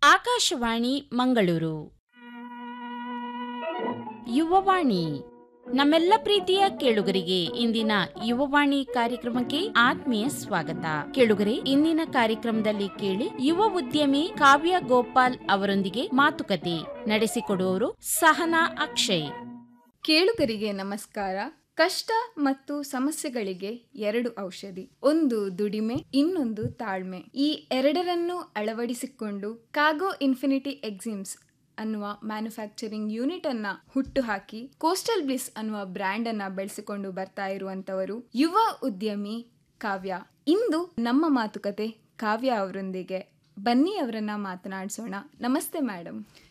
ಆಕಾಶವಾಣಿ ಮಂಗಳೂರು ಯುವವಾಣಿ ನಮ್ಮೆಲ್ಲ ಪ್ರೀತಿಯ ಕೇಳುಗರಿಗೆ ಇಂದಿನ ಯುವವಾಣಿ ಕಾರ್ಯಕ್ರಮಕ್ಕೆ ಆತ್ಮೀಯ ಸ್ವಾಗತ ಕೇಳುಗರೆ ಇಂದಿನ ಕಾರ್ಯಕ್ರಮದಲ್ಲಿ ಕೇಳಿ ಯುವ ಉದ್ಯಮಿ ಕಾವ್ಯ ಗೋಪಾಲ್ ಅವರೊಂದಿಗೆ ಮಾತುಕತೆ ನಡೆಸಿಕೊಡುವವರು ಸಹನಾ ಅಕ್ಷಯ್ ಕೇಳುಗರಿಗೆ ನಮಸ್ಕಾರ ಕಷ್ಟ ಮತ್ತು ಸಮಸ್ಯೆಗಳಿಗೆ ಎರಡು ಔಷಧಿ ಒಂದು ದುಡಿಮೆ ಇನ್ನೊಂದು ತಾಳ್ಮೆ ಈ ಎರಡರನ್ನು ಅಳವಡಿಸಿಕೊಂಡು ಕಾಗೋ ಇನ್ಫಿನಿಟಿ ಎಕ್ಸಿಮ್ಸ್ ಅನ್ನುವ ಮ್ಯಾನುಫ್ಯಾಕ್ಚರಿಂಗ್ ಯೂನಿಟ್ ಅನ್ನ ಹುಟ್ಟುಹಾಕಿ ಕೋಸ್ಟಲ್ ಬ್ಲಿಸ್ ಅನ್ನುವ ಬ್ರ್ಯಾಂಡ್ ಅನ್ನ ಬೆಳೆಸಿಕೊಂಡು ಬರ್ತಾ ಇರುವಂತವರು ಯುವ ಉದ್ಯಮಿ ಕಾವ್ಯ ಇಂದು ನಮ್ಮ ಮಾತುಕತೆ ಕಾವ್ಯ ಅವರೊಂದಿಗೆ ಬನ್ನಿ ಅವರನ್ನ ಮಾತನಾಡಿಸೋಣ ನಮಸ್ತೆ ಮೇಡಮ್